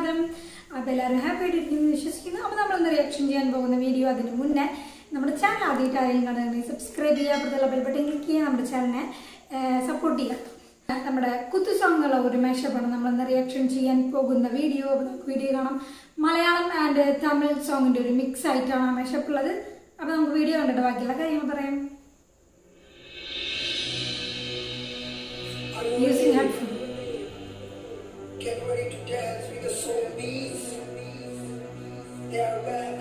സ്വാഗതം അപ്പോൾ എല്ലാവരും ഹാപ്പി ആയിട്ടിരിക്കുന്നു വിശ്വസിക്കുന്നു അപ്പോൾ നമ്മളൊന്ന് റിയാക്ഷൻ ചെയ്യാൻ പോകുന്ന വീഡിയോ അതിന് മുന്നേ നമ്മുടെ ചാനൽ ആദ്യമായിട്ട് ആരെങ്കിലും കണ്ടെങ്കിൽ സബ്സ്ക്രൈബ് ചെയ്യുക അപ്പുറത്തുള്ള ബെൽ ബട്ടൺ ക്ലിക്ക് ചെയ്യുക നമ്മുടെ ചാനലിനെ സപ്പോർട്ട് ചെയ്യുക നമ്മുടെ കുത്തു സോങ്ങുള്ള ഒരു മേഷപ്പാണ് നമ്മളൊന്ന് റിയാക്ഷൻ ചെയ്യാൻ പോകുന്ന വീഡിയോ അപ്പോൾ നമുക്ക് വീഡിയോ കാണാം മലയാളം ആൻഡ് തമിഴ് സോങ്ങിന്റെ ഒരു മിക്സ് ആയിട്ടാണ് ആ മേഷപ്പ് ഉള്ളത് അപ്പോൾ നമുക്ക് വീഡിയോ കണ്ടിട്ട് ബാക്കിയുള്ള കാര്യങ്ങൾ പറയാം using headphone Get ready to dance with the zombies. They are back.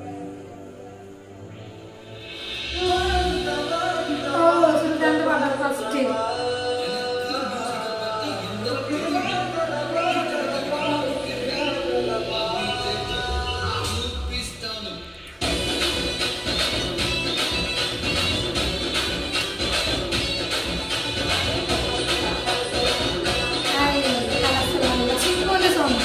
ഓ സുൽത്താന്റെ പാട്ടാണ് ഫസ്റ്റ് ചിക്കുവിന്റെ സോങ്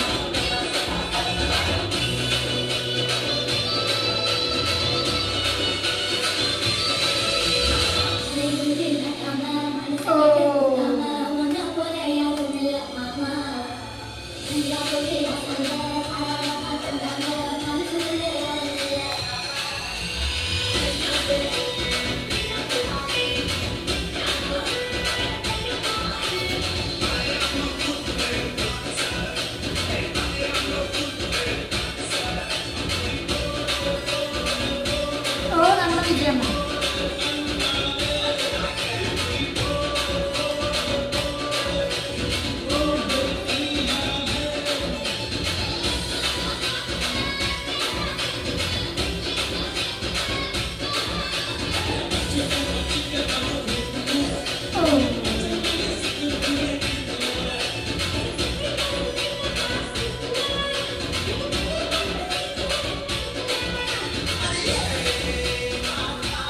ഓ നമ്മുടെ വിജയമ്മ ഓ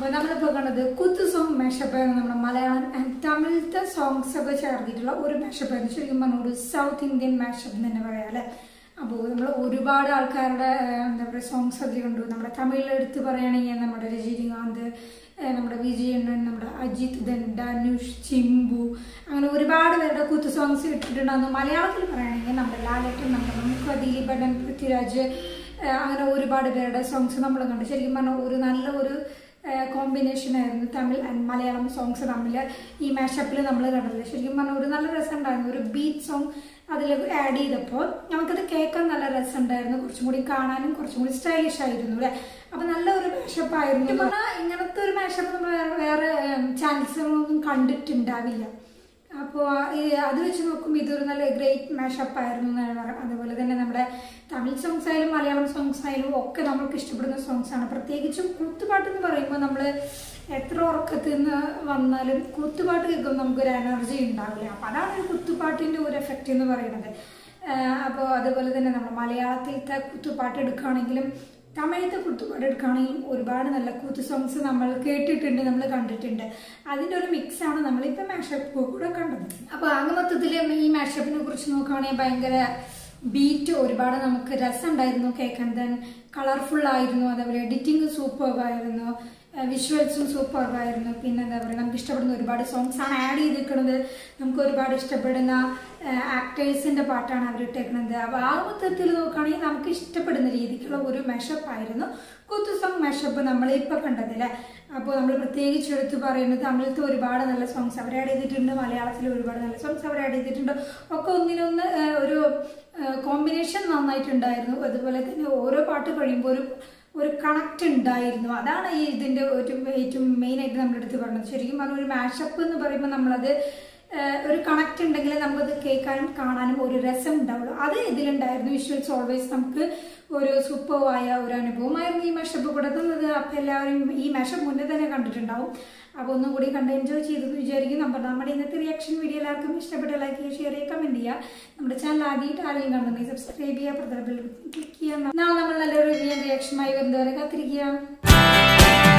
അപ്പോൾ നമ്മളിപ്പോൾ കണ്ടത് കുത്ത് സോങ് മാഷപ്പ് ആണ് നമ്മുടെ മലയാളം ആൻഡ് തമിഴത്തെ സോങ്സ് ഒക്കെ ചേർത്തിട്ടുള്ള ഒരു മാഷപ്പ് ആയിരുന്നു ശരിക്കും പറഞ്ഞ ഒരു സൗത്ത് ഇന്ത്യൻ മാഷപ്പ് എന്ന് തന്നെ പറയാം അല്ലേ അപ്പോൾ നമ്മൾ ഒരുപാട് ആൾക്കാരുടെ ഏഹ്, എന്താ പറയുക സോങ്സ് ഒക്കെ കണ്ടു നമ്മുടെ തമിഴിൽ എടുത്ത് പറയുകയാണെങ്കിൽ നമ്മുടെ രജനീകാന്ത് ഏഹ്, നമ്മുടെ വിജയണ്ണൻ നമ്മുടെ അജിത് ദൻ ധനുഷ് ചിമ്പു അങ്ങനെ ഒരുപാട് പേരുടെ കുത്ത് സോങ്സ് ഇട്ടിട്ടുണ്ടായിരുന്നു മലയാളത്തിൽ പറയുകയാണെങ്കിൽ നമ്മുടെ ലാലേട്ടൻ നമ്മുടെ നമുക്ക് ദിലീപടൻ പൃഥ്വിരാജ് ഏഹ്, അങ്ങനെ ഒരുപാട് പേരുടെ സോങ്സ് നമ്മൾ കണ്ടു ശരിക്കും പറഞ്ഞാൽ ഒരു നല്ല ഒരു കോമ്പിനേഷൻ ആയിരുന്നു തമിഴ് ആൻഡ് മലയാളം സോങ്സ് തമ്മിൽ ഈ മാഷപ്പിൽ നമ്മൾ കണ്ടത് ശരിക്കും പറഞ്ഞാൽ ഒരു നല്ല രസമുണ്ടായിരുന്നു ഒരു ബീറ്റ് സോങ് അതിൽ ആഡ് ചെയ്തപ്പോൾ നമുക്കത് കേൾക്കാൻ നല്ല രസമുണ്ടായിരുന്നു കുറച്ചും കൂടി കാണാനും കുറച്ചും കൂടി സ്റ്റൈലിഷ് ആയിരുന്നു അല്ലേ അപ്പം നല്ല ഒരു മാഷപ്പ് ആയിരുന്നു പറഞ്ഞാൽ ഇങ്ങനത്തെ ഒരു മാഷപ്പ് നമ്മൾ വേറെ ചാനൽസുകളൊന്നും കണ്ടിട്ടുണ്ടാവില്ല അപ്പോൾ അത് വെച്ച് നോക്കുമ്പോൾ ഇതൊരു നല്ല ഗ്രേറ്റ് മാഷപ്പ് ആയിരുന്നു എന്നാണ് പറയാം അതുപോലെ തന്നെ നമ്മുടെ തമിഴ് സോങ്സ് ആയാലും മലയാളം സോങ്സ് ആയാലും ഒക്കെ നമ്മൾക്ക് ഇഷ്ടപ്പെടുന്ന സോങ്സ് ആണ് പ്രത്യേകിച്ചും കൂത്തുപാട്ട് എന്ന് പറയുമ്പോൾ നമ്മൾ എത്ര ഉറക്കത്തിൽ നിന്ന് വന്നാലും കൂത്തുപാട്ട് കേൾക്കുമ്പോൾ നമുക്കൊരു എനർജി ഉണ്ടാവില്ല അപ്പോൾ അതാണ് ഒരു കുത്തുപാട്ടിൻ്റെ ഒരു എഫക്റ്റ് എന്ന് പറയുന്നത് അപ്പോൾ അതുപോലെ തന്നെ നമ്മുടെ മലയാളത്തിലത്തെ കുത്തുപാട്ട് എടുക്കുകയാണെങ്കിലും തമിഴത്തെ കുത്തുപാട്ട് എടുക്കുകയാണെങ്കിലും ഒരുപാട് നല്ല കൂത്ത് സോങ്സ് നമ്മൾ കേട്ടിട്ടുണ്ട് നമ്മൾ കണ്ടിട്ടുണ്ട് അതിൻ്റെ ഒരു മിക്സാണ് നമ്മളിപ്പോൾ മാഷപ്പ് കൂടെ കണ്ടത് അപ്പോൾ ആകെ മൊത്തത്തിൽ ഈ മാഷപ്പിനെ കുറിച്ച് നോക്കുകയാണെങ്കിൽ ഭയങ്കര ബീറ്റ് ഒരുപാട് നമുക്ക് രസമുണ്ടായിരുന്നു കേൾക്കാൻ ദെൻ കളർഫുൾ ആയിരുന്നു അതേപോലെ എഡിറ്റിംഗ് സൂപ്പർ ആയിരുന്നു വിഷ്വൽസും സൂപ്പർ ആയിരുന്നു പിന്നെ എന്താ പറയുക നമുക്ക് ഇഷ്ടപ്പെടുന്ന ഒരുപാട് സോങ്സ് ആണ് ആഡ് ചെയ്തിരിക്കുന്നത് നമുക്ക് ഒരുപാട് ഇഷ്ടപ്പെടുന്ന ആക്ടേഴ്സിന്റെ പാട്ടാണ് അവർ ഇട്ടേക്കുന്നത് അപ്പോൾ ആ മൊത്തത്തിൽ നോക്കുകയാണെങ്കിൽ നമുക്ക് ഇഷ്ടപ്പെടുന്ന രീതിക്കുള്ള ഒരു മെഷപ്പ് ആയിരുന്നു കുത്തു സോങ് മെഷപ്പ് നമ്മൾ ഇപ്പോൾ കണ്ടതില്ലേ അപ്പോൾ നമ്മൾ പ്രത്യേകിച്ച് എടുത്ത് പറയുന്നത് തമിഴത്തെ ഒരുപാട് നല്ല സോങ്സ് അവർ ആഡ് ചെയ്തിട്ടുണ്ട് മലയാളത്തിൽ ഒരുപാട് നല്ല സോങ്സ് അവർ ആഡ് ചെയ്തിട്ടുണ്ട് ഒക്കെ ഒന്നിനൊന്ന് ആ, ഒരു കോമ്പിനേഷൻ നന്നായിട്ടുണ്ടായിരുന്നു അതുപോലെ തന്നെ ഓരോ പാട്ട് കഴിയുമ്പോൾ ഒരു ഒരു കണക്റ്റ് ഉണ്ടായിരുന്നു അതാണ് ഈ ഇതിൻ്റെ ഒരു ഏറ്റവും മെയിനായിട്ട് നമ്മളെടുത്ത് പറഞ്ഞത് ശരിക്കും പറഞ്ഞാൽ ഒരു മാഷപ്പ് എന്ന് പറയുമ്പോൾ നമ്മളത് ഏഹ്, ഒരു കണക്റ്റ് ഉണ്ടെങ്കിൽ നമുക്കത് കേൾക്കാനും കാണാനും ഒരു രസം ഉണ്ടാവുള്ളൂ അത് ഇതിലുണ്ടായിരുന്നു വിഷ്വൽസ് ഓൾവേസ് നമുക്ക് ഒരു സൂപ്പറായ ഒരു അനുഭവമായിരുന്നു ഈ മാഷപ്പ് കൂടെ തന്നത് അപ്പോൾ എല്ലാവരും ഈ മാഷപ്പ് മുന്നേ തന്നെ കണ്ടിട്ടുണ്ടാവും അപ്പോൾ ഒന്നും കൂടി കണ്ട് എൻജോയ് ചെയ്തെന്ന് വിചാരിക്കും നമ്മൾ നമ്മുടെ ഇന്നത്തെ റിയാക്ഷൻ വീഡിയോ എല്ലാവർക്കും ഇഷ്ടപ്പെട്ട ലൈക്ക് ചെയ്യുക ഷെയർ ചെയ്യുക കമൻറ്റ് ചെയ്യുക നമ്മുടെ ചാനൽ ആദ്യമായിട്ട് ആരെയും കണ്ടെങ്കിൽ സബ്സ്ക്രൈബ് ചെയ്യുക പ്രധാന ക്ലിക്ക് ചെയ്യുക നാളെ നമ്മൾ നല്ലൊരു റിവ്യൂ റിയാക്ഷനുമായി വരുന്നവരെ കാത്തിരിക്കുക